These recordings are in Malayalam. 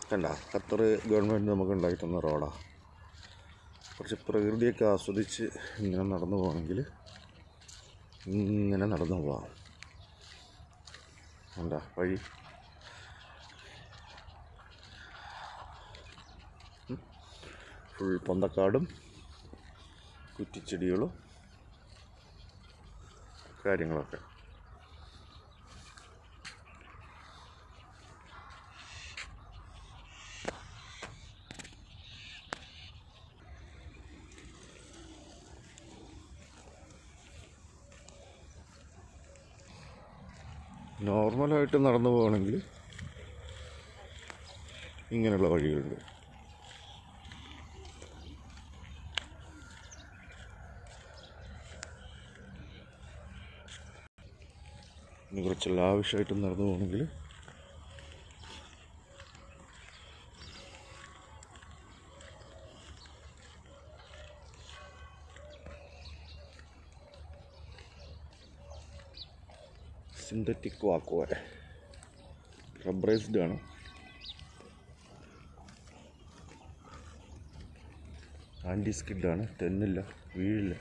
കണ്ട ഖത്തർ ഗവൺമെൻറ് നമുക്ക് ഉണ്ടാക്കി തന്ന റോഡാണ് കുറച്ച് പ്രകൃതിയൊക്കെ ആസ്വദിച്ച് ഇങ്ങനെ നടന്നു പോകണമെങ്കിൽ ഇങ്ങനെ നടന്നു പോവാം എന്താ വഴി ഫുൾ പൊന്തക്കാടും കുറ്റിച്ചെടികളും കാര്യങ്ങളൊക്കെ നോർമലായിട്ട് നടന്നു പോകണമെങ്കിൽ ഇങ്ങനെയുള്ള വഴികളുണ്ട് ഇനി കുറച്ച് ലാവിഷായിട്ട് നടന്നു പോകണമെങ്കിൽ സിന്തറ്റിക് വാക്കോവ റബ്ബറൈസ്ഡ് ആണ് ആൻറ്റി സ്കിഡാണ് തെന്നില്ല വീഴില്ല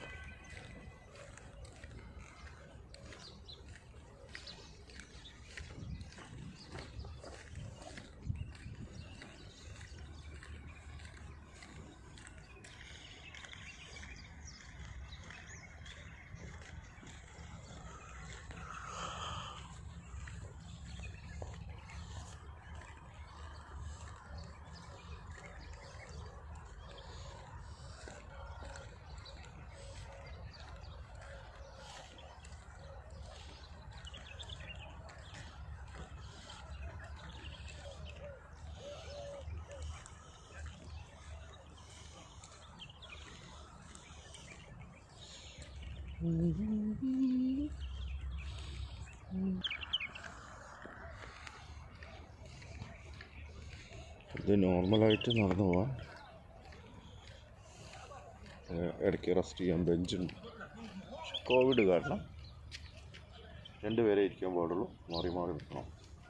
ഇത് നോർമലായിട്ട് നടന്നു പോവാൻ ഏഹ് ഇടയ്ക്ക് റെസ്റ്റ് ചെയ്യാൻ ബെഞ്ചുണ്ട് പക്ഷെ കോവിഡ് കാരണം രണ്ടുപേരെ ഇരിക്കാൻ പാടുള്ളൂ മാറി മാറി നിൽക്കണം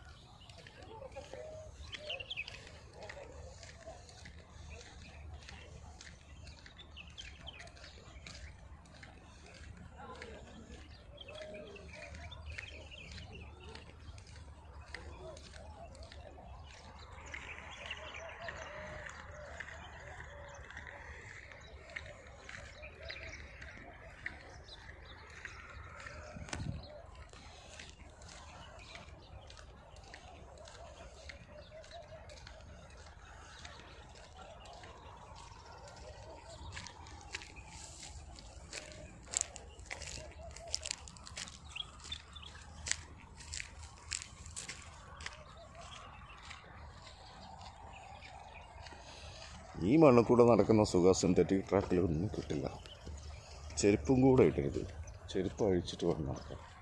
ഈ മണ്ണിൽ കൂടെ നടക്കുന്ന സുഖ സിന്തറ്റിക് ട്രാക്കിലൊന്നും കിട്ടില്ല ചെരുപ്പും കൂടെ ഇടരുത് ചെരുപ്പ് അഴിച്ചിട്ട് വേണം നടക്കാൻ